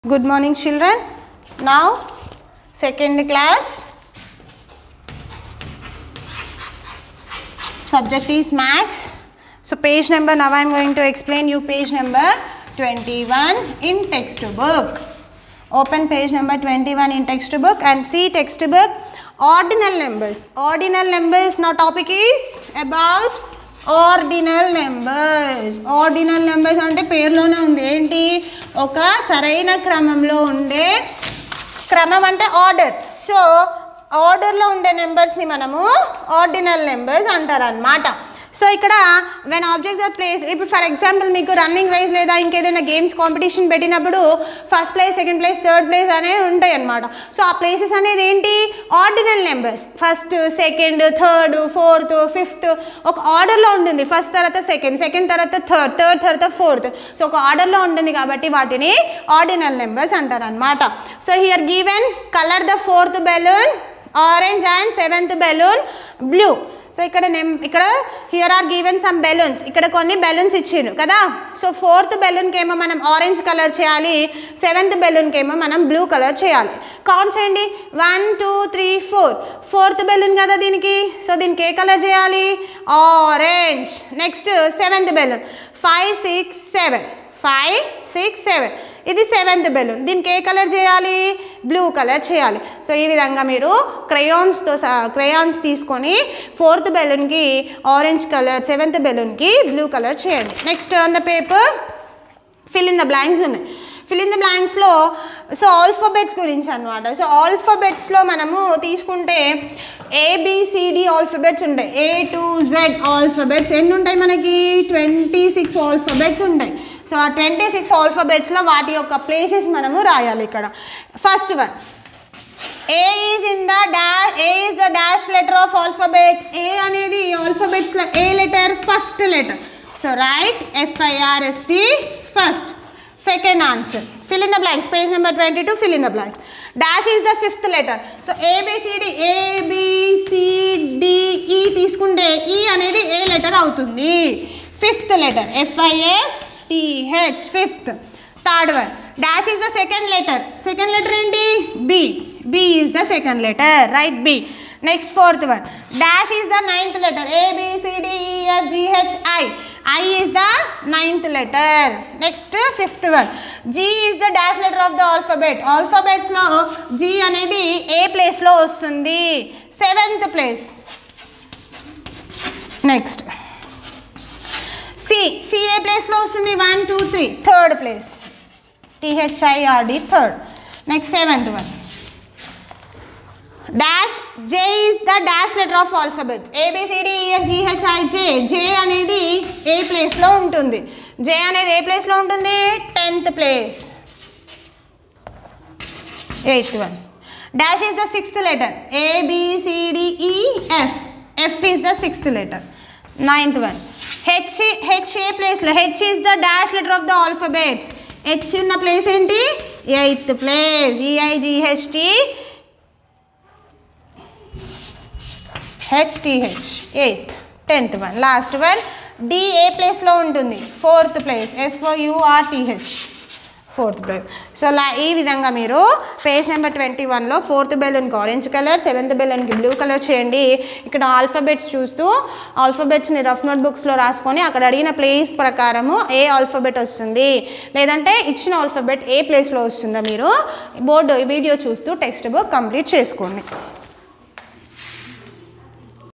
Good morning, children. Now, second class. Subject is max. So, page number now I am going to explain you page number 21 in textbook. Open page number 21 in textbook and see textbook ordinal numbers. Ordinal numbers now topic is about ordinal numbers ordinal numbers అంటే పేరులోనే ఉంది ఏంటి ఒక సరైన క్రమంలో ఉండే క్రమం అంటే ఆర్డర్ సో ఆర్డర్లో ఉండే నెంబర్స్ని మనము ఆర్డినల్ నెంబర్స్ అంటారు అనమాట సో ఇక్కడ వెన్ ఆబ్జెక్ట్స్ ఆర్ ప్లేస్ ఇప్పుడు ఫర్ ఎగ్జాంపుల్ మీకు రన్నింగ్ రేస్ లేదా ఇంకేదైనా గేమ్స్ కాంపిటీషన్ పెట్టినప్పుడు first place second place third place అనేవి ఉంటాయి అనమాట సో ఆ ప్లేసెస్ అనేది ఏంటి ordinal numbers first second third fourth fifth ఒక ఆర్డర్లో ఉంటుంది ఫస్ట్ తర్వాత సెకండ్ సెకండ్ తర్వాత థర్డ్ థర్డ్ తర్వాత ఫోర్త్ సో ఒక ఆర్డర్లో ఉంటుంది కాబట్టి వాటిని ఆర్డినల్ నెంబర్స్ అంటారు అనమాట so here given colour the fourth balloon orange and seventh balloon blue so ఇక్కడ నెం ఇక్కడ here are given some balloons ఇక్కడ కొన్ని బెలూన్స్ ఇచ్చిండ్రు కదా సో ఫోర్త్ బెలూన్కి ఏమో మనం ఆరెంజ్ కలర్ చేయాలి సెవెంత్ బెలూన్కి ఏమో మనం బ్లూ కలర్ చేయాలి కౌంట్ చేయండి one two three four fourth balloon కదా దీనికి సో దీనికి ఏ కలర్ చేయాలి orange next seventh balloon five six seven five six seven ఇది సెవెంత్ బెలూన్ దీనికి ఏ కలర్ చేయాలి బ్లూ కలర్ చేయాలి సో ఈ విధంగా మీరు క్రయాన్స్తో క్రయాన్స్ తీసుకొని ఫోర్త్ బెలూన్కి ఆరెంజ్ కలర్ సెవెంత్ బెలూన్కి బ్లూ కలర్ చేయండి next on the paper fill in the blanks ఉన్నాయి ఫిల్ ఇన్ ద బ్లాంక్స్లో సో ఆల్ఫాబెట్స్ గురించి అనమాట సో ఆల్ఫాబెట్స్లో మనము తీసుకుంటే ఏబిసిడి ఆల్ఫాబెట్స్ ఉంటాయి ఏ టు జెడ్ ఆల్ఫాబెట్స్ ఎన్ని ఉంటాయి మనకి ట్వంటీ సిక్స్ ఆల్ఫాబెట్స్ ఉంటాయి సో ఆ ట్వంటీ సిక్స్ ఆల్ఫాబెట్స్లో వాటి యొక్క ప్లేసెస్ మనము రాయాలి ఇక్కడ first one A is in the dash A is the dash letter of alphabet A అనేది ఆల్ఫాబెట్స్లో ఏ letter first letter so right F I R S T first second answer fill in the blanks page number twenty two fill in the blanks dash is the fifth letter so A B C D A B C D E తీసుకుంటే E అనేది ఏ letter అవుతుంది fifth letter F I F T H fifth third one dash is the second letter second letter ఏంటి B B is the second letter right B next fourth one dash is the ninth letter A B C D E F G H I I is the ninth letter next fifth one G is the dash letter of the alphabet ఆల్ఫాబెట్స్లో G అనేది ఏ ప్లేస్లో వస్తుంది seventh place next C C ఏ ప్లేస్లో వస్తుంది one two three third place టిహెచ్ఐఆర్డి third next seventh one dash J is the dash letter of alphabets A B C D E F G H I J J అనేది ఏ ప్లేస్లో ఉంటుంది జే అనేది ఏ ప్లేస్లో ఉంటుంది tenth place eighth one dash is the sixth letter A B C D E F F is the sixth letter ninth one H H ఏ ప్లేస్లో H is the dash letter of the alphabets H ఉన్న ప్లేస్ ఏంటి eighth place E I G H T H T H eighth tenth one last one D ఏ ప్లేస్లో ఉంటుంది fourth place F O U R T H fourth place so లా ఈ విధంగా మీరు పేజ్ నెంబర్ ట్వంటీ వన్లో ఫోర్త్ బెలూన్కి ఆరెంజ్ కలర్ సెవెంత్ బెలూన్కి బ్లూ కలర్ చేయండి ఇక్కడ ఆల్ఫాబెట్స్ చూస్తూ ఆల్ఫాబెట్స్ని రఫ్ నోట్ బుక్స్లో రాసుకొని అక్కడ అడిగిన ప్లేస్ ప్రకారము ఏ ఆల్ఫాబెట్ వస్తుంది లేదంటే ఇచ్చిన ఆల్ఫాబెట్ ఏ ప్లేస్లో వస్తుందో మీరు బోర్డు వీడియో చూస్తూ టెక్స్ట్ బుక్ కంప్లీట్ చేసుకోండి